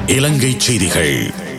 இலங்கை செய்திகள்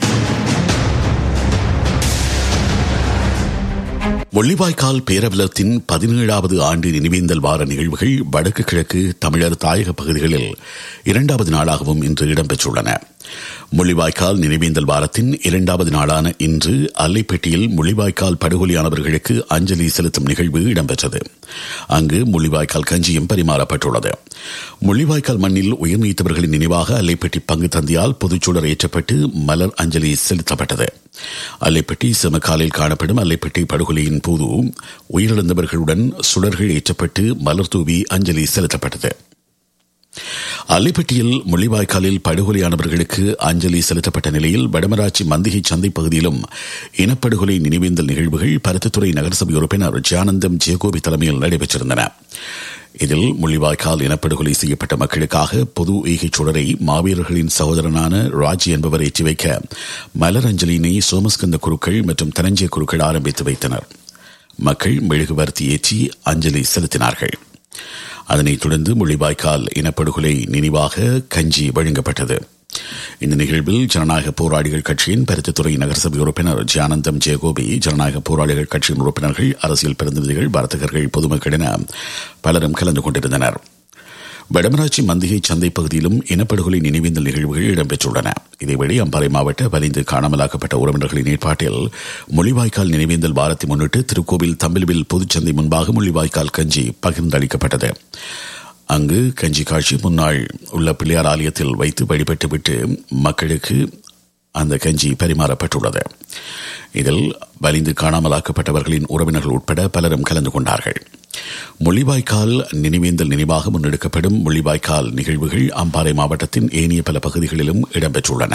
முள்ளிவாய்க்கால் பேரவலத்தின் பதினேழாவது ஆண்டு நினைவேந்தல் வார நிகழ்வுகள் வடக்கு கிழக்கு தமிழர் தாயக பகுதிகளில் இரண்டாவது நாளாகவும் இன்று இடம்பெற்றுள்ளன முள்ளிவாய்க்கால் நினைவேந்தல் வாரத்தின் இரண்டாவது நாளான இன்று அல்லைப்பேட்டையில் முள்ளிவாய்க்கால் படுகொலியானவர்களுக்கு அஞ்சலி செலுத்தும் நிகழ்வு இடம்பெற்றது அங்கு முள்ளிவாய்க்கால் கஞ்சியும் பரிமாறப்பட்டுள்ளது முள்ளிவாய்க்கால் மண்ணில் உயிர் நீத்தவர்களின் நினைவாக அல்லைப்பட்டி பங்கு தந்தியால் பொதுச்சுடர் ஏற்றப்பட்டு மலர் அஞ்சலி செலுத்தப்பட்டது அல்லைப்பட்டி செமக்காலில் காணப்படும் அல்லைப்பட்டி படுகொலையின் போது உயிரிழந்தவர்களுடன் சுடர்கள் ஏற்றப்பட்டு மலர் தூவி அஞ்சலி செலுத்தப்பட்டது அல்லிப்பட்டியில் முள்ளிவாய்க்காலில் படுகொலையானவர்களுக்கு அஞ்சலி செலுத்தப்பட்ட நிலையில் வடமராட்சி மந்திகை சந்தை பகுதியிலும் இனப்படுகொலை நினைவேந்தல் நிகழ்வுகள் பருத்தித்துறை நகரசபை உறுப்பினர் ஜானந்தம் ஜெயகோபி தலைமையில் நடைபெற்றிருந்தன இதில் முள்ளிவாய்க்கால் இனப்படுகொலை செய்யப்பட்ட மக்களுக்காக பொது ஈகைச் சுடரை மாவீரர்களின் சகோதரனான ராஜி என்பவர் ஏற்றி வைக்க மலர் அஞ்சலியினை சோமஸ்கந்த குருக்கள் மற்றும் தனஞ்சய குருக்கள் ஆரம்பித்து வைத்தனர் மக்கள் மெழுகுவர்த்தி ஏற்றி அஞ்சலி செலுத்தினார்கள் அதனைத் தொடர்ந்து முள்ளிவாய்க்கால் இனப்படுகொலை நினைவாக கஞ்சி வழங்கப்பட்டது இந்த நிகழ்வில் ஜனநாயக போராளிகள் கட்சியின் பருத்தித்துறை நகரசபை உறுப்பினர் ஜியானந்தம் ஜெயகோபி ஜனநாயக போராளிகள் கட்சியின் உறுப்பினர்கள் அரசியல் பிரதிநிதிகள் வர்த்தகர்கள் பொதுமக்கள் என பலரும் கலந்து கொண்டிருந்தனர் வடமராட்சி மந்திகை சந்தை பகுதியிலும் இனப்படுகொலை நினைவேந்தல் நிகழ்வுகள் இடம்பெற்றுள்ளன இதேவேளை அம்பாறை மாவட்ட வலிந்து காணாமலாக்கப்பட்ட உறவினர்களின் ஏற்பாட்டில் மொழிவாய்க்கால் நினைவேந்தல் வாரத்தை முன்னிட்டு திருக்கோவில் தம்பில்வில் பொதுச்சந்தை முன்பாக மொழிவாய்க்கால் கஞ்சி பகிர்ந்தளிக்கப்பட்டது அங்கு கஞ்சி காட்சி முன்னாள் உள்ள பிள்ளையார் ஆலயத்தில் வைத்து வழிபட்டுவிட்டு மக்களுக்கு அந்த கஞ்சி பரிமாறப்பட்டுள்ளது இதில் வலிந்து காணாமலாக்கப்பட்டவர்களின் உறவினர்கள் உட்பட பலரும் கலந்து கொண்டார்கள் முள்ளிவாய்க்கால் நினைவேந்தல் நினைவாக முன்னெடுக்கப்படும் முள்ளிவாய்க்கால் நிகழ்வுகள் அம்பாறை மாவட்டத்தின் ஏனைய பல பகுதிகளிலும் இடம்பெற்றுள்ளன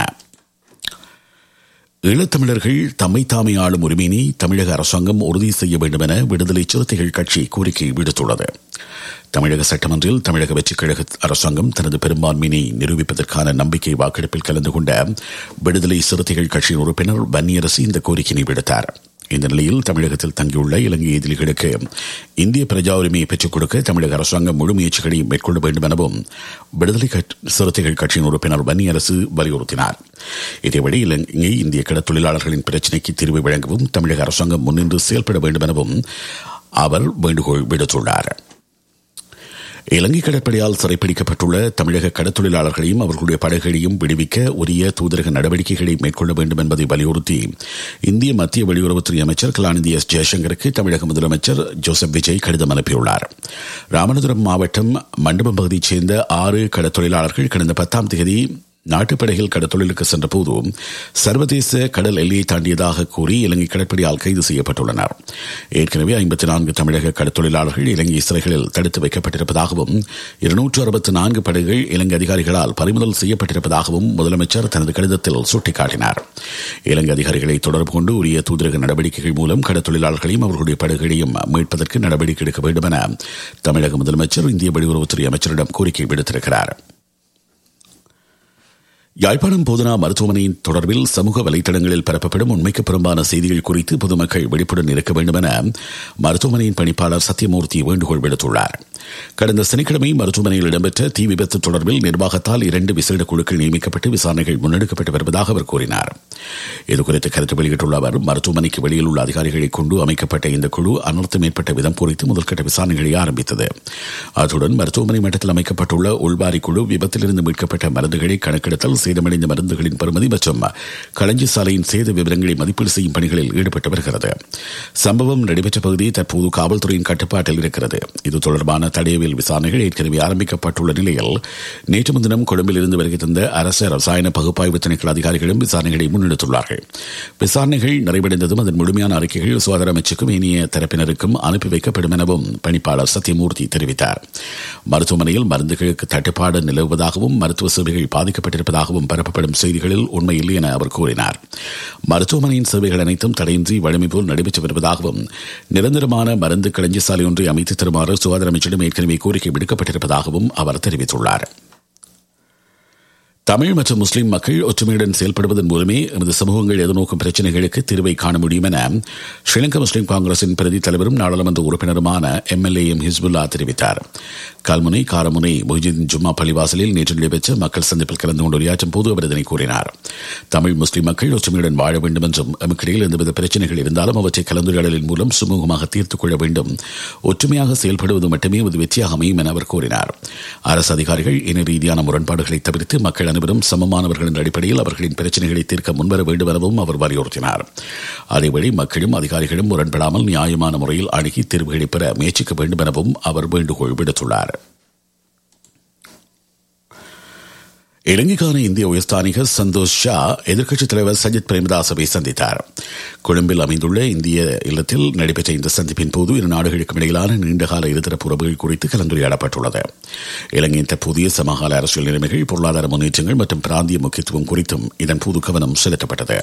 ஈழத்தமிழர்கள் தம்மை தாமே ஆளும் உரிமையினை தமிழக அரசாங்கம் உறுதி செய்ய வேண்டும் என விடுதலை சிறுத்தைகள் கட்சி கோரிக்கை விடுத்துள்ளது தமிழக சட்டமன்றில் தமிழக வெற்றிக் கழக அரசாங்கம் தனது பெரும்பான்மையினை நிரூபிப்பதற்கான நம்பிக்கை வாக்கெடுப்பில் கலந்து கொண்ட விடுதலை சிறுத்தைகள் கட்சியின் உறுப்பினர் வன்னியரசு இந்த கோரிக்கையை விடுத்தார் இந்த நிலையில் தமிழகத்தில் தங்கியுள்ள இலங்கை எதிரிகளுக்கு இந்திய பிரஜா உரிமையை பெற்றுக் கொடுக்க தமிழக அரசாங்கம் முழு முயற்சிகளை மேற்கொள்ள வேண்டும் எனவும் விடுதலை சிறுத்தைகள் கட்சியின் உறுப்பினர் வன்னியரசு வலியுறுத்தினார் இதேவழி இலங்கை இந்திய கிட தொழிலாளர்களின் பிரச்சினைக்கு தீர்வு வழங்கவும் தமிழக அரசாங்கம் முன்னின்று செயல்பட வேண்டும் எனவும் அவர் வேண்டுகோள் விடுத்துள்ளார் இலங்கை கடற்படையால் சிறைப்பிடிக்கப்பட்டுள்ள தமிழக கடத்தொழிலாளர்களையும் அவர்களுடைய படகுகளையும் விடுவிக்க உரிய தூதரக நடவடிக்கைகளை மேற்கொள்ள வேண்டும் என்பதை வலியுறுத்தி இந்திய மத்திய வெளியுறவுத்துறை அமைச்சர் கலாநிதி எஸ் ஜெயசங்கருக்கு தமிழக முதலமைச்சர் ஜோசப் விஜய் கடிதம் அனுப்பியுள்ளார் ராமநாதபுரம் மாவட்டம் மண்டபம் பகுதியைச் சேர்ந்த ஆறு கடத்தொழிலாளர்கள் கடந்த பத்தாம் தேதி நாட்டுப்படையில் கடத்தொழிலுக்கு சென்றபோது சர்வதேச கடல் எல்லையை தாண்டியதாக கூறி இலங்கை கடற்படையால் கைது செய்யப்பட்டுள்ளனர் ஏற்கனவே ஐம்பத்தி நான்கு தமிழக கடத்தொழிலாளர்கள் இலங்கை சிறைகளில் தடுத்து வைக்கப்பட்டிருப்பதாகவும் இருநூற்று அறுபத்தி நான்கு படகுகள் இலங்கை அதிகாரிகளால் பறிமுதல் செய்யப்பட்டிருப்பதாகவும் முதலமைச்சர் தனது கடிதத்தில் சுட்டிக்காட்டினார் இலங்கை அதிகாரிகளை தொடர்பு கொண்டு உரிய தூதரக நடவடிக்கைகள் மூலம் கடத்தொழிலாளர்களையும் அவர்களுடைய படகுகளையும் மீட்பதற்கு நடவடிக்கை எடுக்க வேண்டும் என தமிழக முதலமைச்சர் இந்திய வெளியுறவுத்துறை அமைச்சரிடம் கோரிக்கை விடுத்திருக்கிறார் யாழ்ப்பாணம் போதனா மருத்துவமனையின் தொடர்பில் சமூக வலைதளங்களில் பரப்பப்படும் உண்மைக்கு புறம்பான செய்திகள் குறித்து பொதுமக்கள் விழிப்புடன் இருக்க வேண்டும் என மருத்துவமனையின் பணிப்பாளர் சத்யமூர்த்தி வேண்டுகோள் விடுத்துள்ளார் கடந்த சனிக்கிழமை மருத்துவமனையில் இடம்பெற்ற தீ விபத்து தொடர்பில் நிர்வாகத்தால் இரண்டு விசேட குழுக்கள் நியமிக்கப்பட்டு விசாரணைகள் முன்னெடுக்கப்பட்டு வருவதாக அவர் கூறினார் இதுகுறித்து கருத்து வெளியிட்டுள்ள அவர் மருத்துவமனைக்கு வெளியில் உள்ள அதிகாரிகளை கொண்டு அமைக்கப்பட்ட இந்த குழு அனர்த்தம் ஏற்பட்ட விதம் குறித்து முதல்கட்ட விசாரணைகளை ஆரம்பித்தது அத்துடன் மருத்துவமனை மட்டத்தில் அமைக்கப்பட்டுள்ள உள்வாரி குழு விபத்திலிருந்து மீட்கப்பட்ட மருந்துகளை கணக்கெடுத்தல் சேதமடைந்த மருந்துகளின் பெறுமதி மற்றும் களஞ்சி சாலையின் சேத விவரங்களை மதிப்பீடு செய்யும் பணிகளில் ஈடுபட்டு வருகிறது சம்பவம் நடைபெற்ற பகுதி தற்போது காவல்துறையின் கட்டுப்பாட்டில் இருக்கிறது இது தொடர்பான தடயவியல் விசாரணைகள் ஏற்கனவே ஆரம்பிக்கப்பட்டுள்ள நிலையில் நேற்று முன்தினம் கொழும்பில் இருந்து வருகை தந்த அரசு ரசாயன பகுப்பாய்வு திணைக்கள அதிகாரிகளும் விசாரணைகளை முன்னெடுத்துள்ளார்கள் விசாரணைகள் நிறைவடைந்ததும் அதன் முழுமையான அறிக்கைகள் சுகாதார அமைச்சுக்கும் இனிய தரப்பினருக்கும் அனுப்பி வைக்கப்படும் எனவும் பணிப்பாளர் சத்யமூர்த்தி தெரிவித்தார் மருத்துவமனையில் மருந்துகளுக்கு தட்டுப்பாடு நிலவுவதாகவும் மருத்துவ சேவைகள் பாதிக்கப்பட்டிருப்பதாகவும் பரப்பப்படும் செய்திகளில் உண்மையில்லை என அவர் கூறினார் மருத்துவமனையின் சேவைகள் அனைத்தும் தடையின்றி வழமை போல் நடைபெற்று வருவதாகவும் நிரந்தரமான மருந்து களஞ்சி சாலை ஒன்றை அமைத்து தருமாறு சுகாதார அமைச்சிடம் ஏற்கனவே கோரிக்கை விடுக்கப்பட்டிருப்பதாகவும் அவர் தெரிவித்துள்ளார் தமிழ் மற்றும் முஸ்லிம் மக்கள் ஒற்றுமையுடன் செயல்படுவதன் மூலமே எமது சமூகங்கள் எதிர்நோக்கும் பிரச்சினைகளுக்கு தீர்வை காண முடியும் என ஸ்ரீலங்கா முஸ்லிம் காங்கிரசின் பிரதி தலைவரும் நாடாளுமன்ற உறுப்பினருமான எம்எல்ஏ எம் ஹிஸ்புல்லா தெரிவித்தார் கல்முனை காரமுனை மொஹிதீன் ஜும்மா பள்ளிவாசலில் நேற்று நடைபெற்ற மக்கள் சந்திப்பில் கலந்து கொண்டு உரையாற்றும் போது அவர் இதனை கூறினார் தமிழ் முஸ்லிம் மக்கள் ஒற்றுமையுடன் வாழ வேண்டும் என்றும் எமக்கிடையில் எந்தவித பிரச்சனைகள் இருந்தாலும் அவற்றை கலந்துரையாடலின் மூலம் சுமூகமாக தீர்த்துக் கொள்ள வேண்டும் ஒற்றுமையாக செயல்படுவது மட்டுமே ஒரு வெற்றியாக அமையும் என அவர் கூறினார் அரசு அதிகாரிகள் இன ரீதியான முரண்பாடுகளை தவிர்த்து மக்கள் அனைவரும் சமமானவர்கள் என்ற அடிப்படையில் அவர்களின் பிரச்சனைகளை தீர்க்க முன்வர வேண்டும் எனவும் அவர் வலியுறுத்தினார் அதேவழி மக்களும் அதிகாரிகளும் முரண்படாமல் நியாயமான முறையில் அணுகி தீர்வுகளை பெற முயற்சிக்க வேண்டும் எனவும் அவர் வேண்டுகோள் விடுத்துள்ளார் இலங்கைக்கான இந்திய உயர்ஸ்தானிகர் சந்தோஷ் ஷா எதிர்க்கட்சித் தலைவர் சஜித் பிரேமதாசவை சந்தித்தார் கொழும்பில் அமைந்துள்ள இந்திய இல்லத்தில் நடைபெற்ற இந்த சந்திப்பின் போது இரு நாடுகளுக்கும் இடையிலான நீண்டகால இருதரப்பு உறவுகள் குறித்து கலந்துரையாடப்பட்டுள்ளது இலங்கையின் தற்போதைய சமகால அரசியல் நிலைமைகள் பொருளாதார முன்னேற்றங்கள் மற்றும் பிராந்திய முக்கியத்துவம் குறித்தும் இதன் போது கவனம் செலுத்தப்பட்டது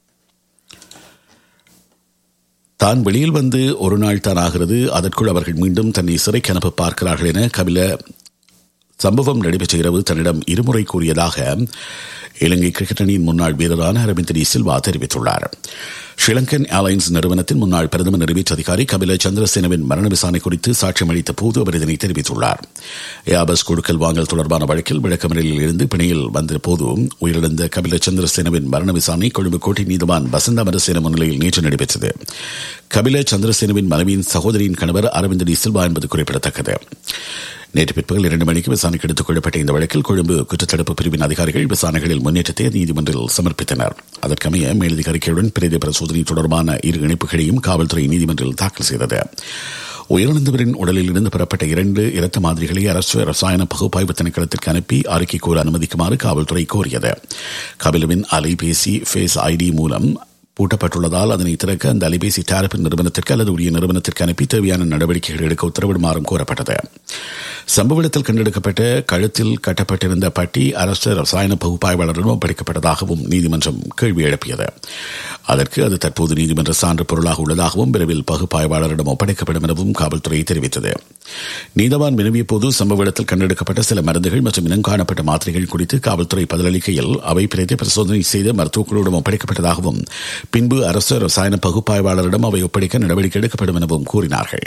தான் வெளியில் வந்து ஒரு நாள் தான் ஆகிறது அதற்குள் அவர்கள் மீண்டும் தன்னை சிறைக்கு அனுப்ப பார்க்கிறார்கள் என கபில சம்பவம் நடைபெற்ற இரவு தன்னிடம் இருமுறை கூறியதாக இலங்கை கிரிக்கெட் அணியின் முன்னாள் வீரரான அரவிந்த் டி சில்வா தெரிவித்துள்ளார் ஸ்ரீலங்கன் ஏர்லைன்ஸ் நிறுவனத்தின் முன்னாள் பிரதமர் நிறைவேற்று அதிகாரி கபில சந்திரசேனவின் மரண விசாரணை குறித்து சாட்சியம் அளித்த போது அவர் இதனை தெரிவித்துள்ளார் ஏபஸ் கொடுக்கல் வாங்கல் தொடர்பான வழக்கில் விளக்கமறையில் இருந்து பிணையில் வந்த போது உயிரிழந்த கபில சந்திரசேனவின் மரண விசாரணை கொழும்பு கோட்டை நீதிவான் வசந்த அமரசேன முன்னிலையில் நேற்று நடைபெற்றது கபில சந்திரசேனவின் மனைவியின் சகோதரியின் கணவர் அரவிந்த் டி சில்வா என்பது குறிப்பிடத்தக்கது நேற்று பிற்பகல் இரண்டு மணிக்கு விசாரணைக்கு எடுத்துக் கொள்ளப்பட்ட இந்த வழக்கில் கொழும்பு குற்றத்தடுப்பு பிரிவின் அதிகாரிகள் விசாரணைகளில் முன்னேற்றத்தை நீதிமன்றில் சமர்ப்பித்தனர் அதற்கமைய மேலதிக அறிக்கையுடன் பிரேத பரிசோதனை தொடர்பான இரு இணைப்புகளையும் காவல்துறை நீதிமன்றில் தாக்கல் செய்தது உயிரிழந்தவரின் உடலில் இருந்து பெறப்பட்ட இரண்டு இரத்த மாதிரிகளை அரசு ரசாயன பகுப்பாய்வு திணைக்களத்திற்கு அனுப்பி அறிக்கை கூற அனுமதிக்குமாறு காவல்துறை கோரியது கபிலுவின் அலைபேசி ஃபேஸ் ஐடி மூலம் பூட்டப்பட்டுள்ளதால் அதனை திறக்க அந்த அலைபேசி டாரிப் நிறுவனத்திற்கு அல்லது உரிய நிறுவனத்திற்கு அனுப்பி தேவையான நடவடிக்கைகள் எடுக்க உத்தரவிடுமாறும் கோரப்பட்டது சம்பவ இடத்தில் கண்டெடுக்கப்பட்ட கழுத்தில் கட்டப்பட்டிருந்த பட்டி அரசு ரசாயன பகுப்பாய்வாளரிடம் ஒப்படைக்கப்பட்டதாகவும் நீதிமன்றம் கேள்வி எழுப்பியது அதற்கு அது தற்போது நீதிமன்ற சான்று பொருளாக உள்ளதாகவும் விரைவில் பகுப்பாய்வாளரிடம் ஒப்படைக்கப்படும் எனவும் காவல்துறை தெரிவித்தது நீதவான் வினவிய போது சம்பவ இடத்தில் கண்டெடுக்கப்பட்ட சில மருந்துகள் மற்றும் இனம் காணப்பட்ட மாத்திரைகள் குறித்து காவல்துறை பதிலளிக்கையில் அவை பிரேத பரிசோதனை செய்த மருத்துவக்குழுவிடம் ஒப்படைக்கப்பட்டதாகவும் பின்பு அரசு ரசாயன பகுப்பாய்வாளரிடம் அவை ஒப்படைக்க நடவடிக்கை எடுக்கப்படும் எனவும் கூறினார்கள்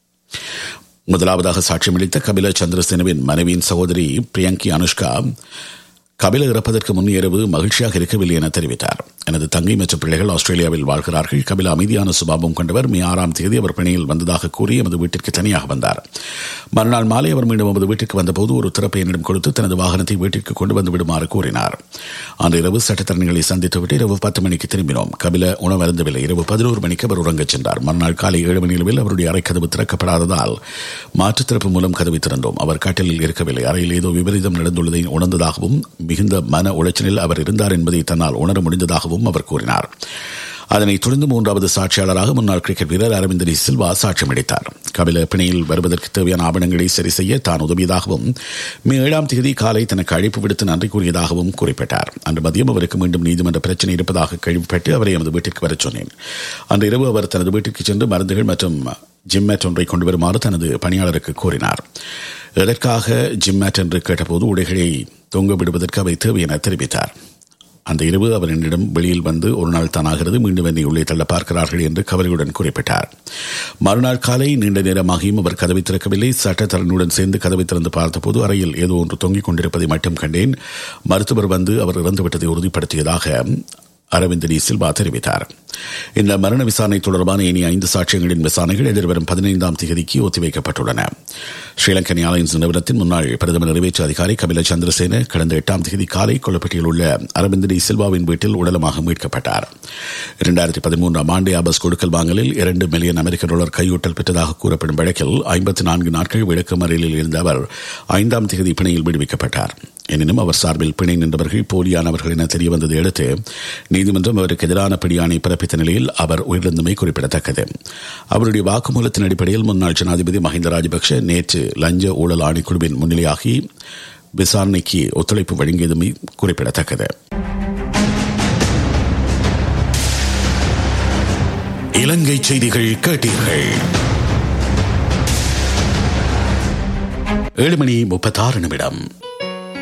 முதலாவதாக சாட்சியமளித்த கபில சந்திரசேனவின் மனைவியின் சகோதரி பிரியங்கி அனுஷ்கா கபில இறப்பதற்கு முன் இரவு மகிழ்ச்சியாக இருக்கவில்லை என தெரிவித்தார் எனது தங்கை மற்றும் பிள்ளைகள் ஆஸ்திரேலியாவில் வாழ்கிறார்கள் கபில அமைதியான சுபாவம் கொண்டவர் மே ஆறாம் தேதி அவர் பிணையில் வந்ததாக கூறி எமது வீட்டிற்கு தனியாக வந்தார் மறுநாள் மாலை அவர் மீண்டும் எமது வீட்டிற்கு வந்தபோது ஒரு திறப்பை என்னிடம் கொடுத்து தனது வாகனத்தை வீட்டிற்கு கொண்டு வந்து விடுமாறு கூறினார் அன்று இரவு சட்டத்தரணிகளை சந்தித்துவிட்டு இரவு பத்து மணிக்கு திரும்பினோம் கபில உணவு அருந்தவில்லை இரவு பதினோரு மணிக்கு அவர் உறங்கச் சென்றார் மறுநாள் காலை ஏழு மணி அளவில் அவருடைய அறை கதவு திறக்கப்படாததால் மாற்று திறப்பு மூலம் கதவை திறந்தோம் அவர் கட்டிலில் இருக்கவில்லை அறையில் ஏதோ விபரீதம் நடந்துள்ளதை உணர்ந்ததாகவும் மிகுந்த மன உளைச்சலில் அவர் இருந்தார் என்பதை தன்னால் உணர முடிந்ததாகவும் அவர் கூறினார் அதனைத் தொடர்ந்து மூன்றாவது சாட்சியாளராக முன்னாள் கிரிக்கெட் வீரர் அரவிந்தரி சில்வா சாட்சியமளித்தார் கபில பிணையில் வருவதற்கு தேவையான ஆவணங்களை சரி செய்ய தான் உதவியதாகவும் மே ஏழாம் தேதி காலை தனக்கு அழைப்பு விடுத்து நன்றி கூறியதாகவும் குறிப்பிட்டார் அன்று மதியம் அவருக்கு மீண்டும் நீதிமன்ற பிரச்சினை இருப்பதாக கேள்விப்பட்டு அவரை எமது வீட்டிற்கு வரச் சொன்னேன் அன்று இரவு அவர் தனது வீட்டிற்கு சென்று மருந்துகள் மற்றும் ஜிம்மேட் ஒன்றை கொண்டு வருமாறு தனது பணியாளருக்கு கூறினார் எதற்காக ஜிம்மேட் என்று கேட்டபோது உடைகளை தொங்க விடுவதற்கு அவை தேவை என தெரிவித்தார் அந்த இரவு அவர் என்னிடம் வெளியில் வந்து ஒரு நாள் தானாகிறது மீண்டும் என்னை உள்ளே தள்ள பார்க்கிறார்கள் என்று கவலையுடன் குறிப்பிட்டார் மறுநாள் காலை நீண்ட நேரமாகியும் அவர் கதவை திறக்கவில்லை சட்டத்தரனுடன் சேர்ந்து கதவை திறந்து பார்த்தபோது அறையில் ஏதோ ஒன்று தொங்கிக் கொண்டிருப்பதை மட்டும் கண்டேன் மருத்துவர் வந்து அவர் இறந்துவிட்டதை உறுதிப்படுத்தியதாக அரவிந்த் டி சில்வா தெரிவித்தார் இந்த மரண விசாரணை தொடர்பான இனி ஐந்து சாட்சியங்களின் விசாரணைகள் எதிர்வரும் பதினைந்தாம் தேதிக்கு ஒத்திவைக்கப்பட்டுள்ளன ஸ்ரீலங்கன் ஏர்லைன்ஸ் நிறுவனத்தின் முன்னாள் பிரதமர் நிறைவேற்று அதிகாரி கபில சந்திரசேன கடந்த எட்டாம் தேதி காலை கொல்லப்பட்டியில் உள்ள அரவிந்த் டி சில்வாவின் வீட்டில் உடலமாக மீட்கப்பட்டார் இரண்டாயிரத்தி பதிமூன்றாம் ஆண்டு ஆபஸ் கொடுக்கல் வாங்கலில் இரண்டு மில்லியன் அமெரிக்க டாலர் கையூட்டல் பெற்றதாக கூறப்படும் வழக்கில் ஐம்பத்தி நான்கு நாட்கள் விளக்கமறியலில் இருந்த அவர் ஐந்தாம் தேதி பிணையில் விடுவிக்கப்பட்டார் எனினும் அவர் சார்பில் பிணை நின்றவர்கள் போலியானவர்கள் என தெரியவந்ததை அடுத்து நீதிமன்றம் அவருக்கு எதிரான பிடியாணை பிறப்பித்த நிலையில் அவர் உயிரிழந்தமை குறிப்பிடத்தக்கது அவருடைய வாக்குமூலத்தின் அடிப்படையில் முன்னாள் ஜனாதிபதி மஹிந்த ராஜபக்ஷ நேற்று லஞ்ச ஊழல் ஆணைக்குழுவின் முன்னிலையாகி விசாரணைக்கு ஒத்துழைப்பு வழங்கியதுமே குறிப்பிடத்தக்கது இலங்கை செய்திகள் கேட்டீர்கள் ஏழு மணி முப்பத்தாறு நிமிடம்